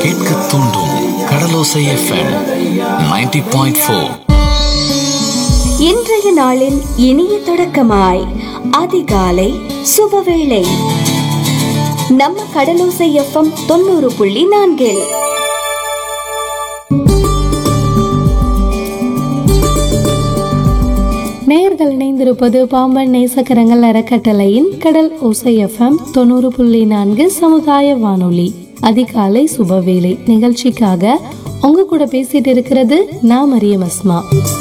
கேட்க தூண்டும் கடலோசை FM 90.4 point four இன்றைய நாளின் இனிய தொடக்கமாய் அதிகாலை சுபவேளை நம்ம கடலோசை எஃப்எம் தொண்ணூறு புள்ளி நான்கில் நேயர்கள் இணைந்திருப்பது பாம்பன் நேசக்கரங்கள் அறக்கட்டளையின் கடல் ஓசை எஃப்எம் தொண்ணூறு புள்ளி நான்கு சமுதாய வானொலி அதிகாலை சுபவேளை நிகழ்ச்சிக்காக உங்க கூட பேசிட்டு இருக்கிறது நான் மரியம் அஸ்மா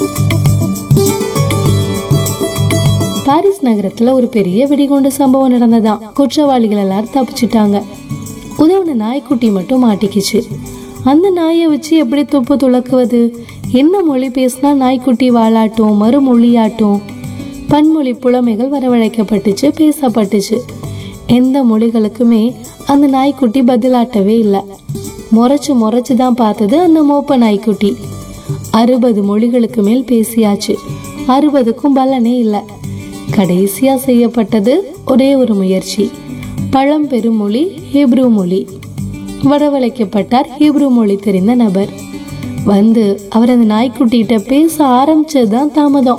பாரிஸ் நகரத்துல ஒரு பெரிய வெடிகுண்டு சம்பவம் நடந்ததாம் குற்றவாளிகள் எல்லாரும் தப்பிச்சிட்டாங்க உதவுன நாய்க்குட்டி மட்டும் மாட்டிக்கிச்சு அந்த நாயை வச்சு எப்படி துப்பு துளக்குவது என்ன மொழி பேசினா நாய்க்குட்டி வாலாட்டும் மறுமொழியாட்டும் பன்மொழி புலமைகள் வரவழைக்கப்பட்டுச்சு பேசப்பட்டுச்சு எந்த மொழிகளுக்குமே அந்த நாய்க்குட்டி பதிலாட்டவே இல்லை முறைச்சு முறைச்சு தான் பார்த்தது அந்த மோப்ப நாய்க்குட்டி அறுபது மொழிகளுக்கு மேல் பேசியாச்சு அறுபதுக்கும் பலனே இல்லை கடைசியா செய்யப்பட்டது ஒரே ஒரு முயற்சி பழம்பெரும் மொழி ஹீப்ரு மொழி வரவழைக்கப்பட்டார் ஹீப்ரு மொழி தெரிந்த நபர் வந்து அவர் அந்த நாய்க்குட்டிகிட்ட பேச ஆரம்பிச்சதுதான் தாமதம்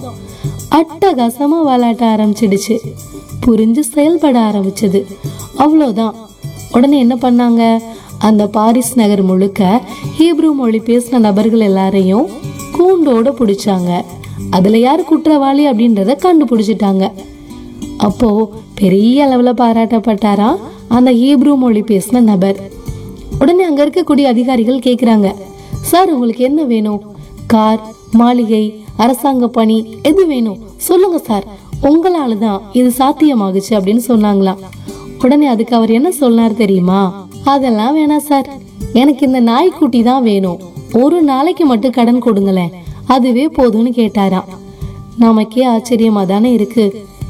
அட்டகாசமா வாலாட்ட ஆரம்பிச்சிடுச்சு புரிஞ்சு செயல்பட ஆரம்பிச்சது அவ்வளோதான் உடனே என்ன பண்ணாங்க அந்த பாரிஸ் நகர் முழுக்க ஹீப்ரு மொழி பேசின நபர்கள் எல்லாரையும் கூண்டோட பிடிச்சாங்க அதுல யார் குற்றவாளி அப்படின்றத கண்டுபிடிச்சிட்டாங்க அப்போ பெரிய அளவுல பாராட்டப்பட்டாராம் அந்த ஹீப்ரு மொழி பேசின நபர் உடனே அங்க இருக்கக்கூடிய அதிகாரிகள் கேக்குறாங்க சார் உங்களுக்கு என்ன வேணும் கார் மாளிகை அரசாங்க பணி எது வேணும் சொல்லுங்க சார் உங்களால தான் இது சாத்தியமாகுச்சு அப்படின்னு சொன்னாங்களாம் உடனே அதுக்கு அவர் என்ன சொன்னார் தெரியுமா அதெல்லாம் வேணாம் சார் எனக்கு இந்த நாய்க்குட்டி தான் வேணும் ஒரு நாளைக்கு மட்டும் கடன் கொடுங்களேன் அதுவே போதும்னு கேட்டாராம் நமக்கே ஆச்சரியமா தானே இருக்கு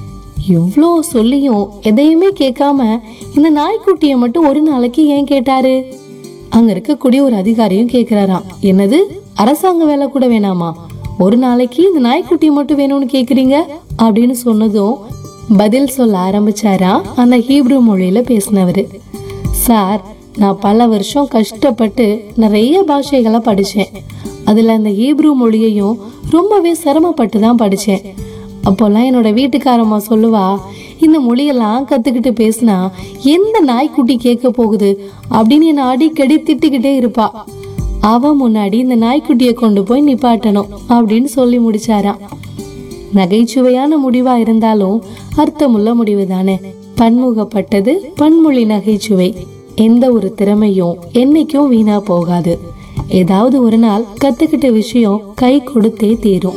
இவ்வளோ சொல்லியும் எதையுமே கேட்காம இந்த நாய்க்குட்டியை மட்டும் ஒரு நாளைக்கு ஏன் கேட்டாரு அங்க இருக்கக்கூடிய ஒரு அதிகாரியும் கேக்குறாராம் என்னது அரசாங்க வேலை கூட வேணாமா ஒரு நாளைக்கு இந்த நாய்க்குட்டியை மட்டும் வேணும்னு கேக்குறீங்க அப்படின்னு சொன்னதும் பதில் சொல்ல ஆரம்பிச்சாராம் அந்த ஹீப்ரு மொழியில பேசினவரு சார் நான் பல வருஷம் கஷ்டப்பட்டு நிறைய பாஷைகளை படிச்சேன் அதுல அந்த ஹீப்ரு மொழியையும் ரொம்பவே சிரமப்பட்டு தான் படிச்சேன் அப்போல்லாம் என்னோட வீட்டுக்காரம்மா சொல்லுவா இந்த மொழியெல்லாம் கத்துக்கிட்டு பேசினா எந்த நாய்க்குட்டி கேட்க போகுது அப்படின்னு என்னை அடிக்கடி திட்டிக்கிட்டே இருப்பா அவ முன்னாடி இந்த நாய்க்குட்டியை கொண்டு போய் நிப்பாட்டணும் அப்படின்னு சொல்லி முடிச்சாராம் நகைச்சுவையான முடிவா இருந்தாலும் அர்த்தமுள்ள முடிவு தானே பன்முகப்பட்டது பன்மொழி நகைச்சுவை எந்த ஒரு திறமையும் என்னைக்கும் வீணா போகாது ஏதாவது ஒரு நாள் கத்துக்கிட்ட விஷயம் கை கொடுத்தே தீரும்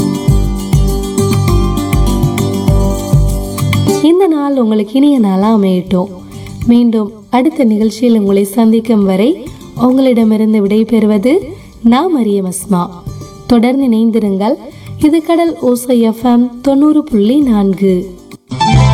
இந்த நாள் உங்களுக்கு இனிய நாளா அமையட்டும் மீண்டும் அடுத்த நிகழ்ச்சியில் உங்களை சந்திக்கும் வரை உங்களிடமிருந்து விடைபெறுவது நான் மரியம் அஸ்மா தொடர்ந்து இணைந்திருங்கள் இது கடல் ஓசை எஃப்எம் தொண்ணூறு புள்ளி நான்கு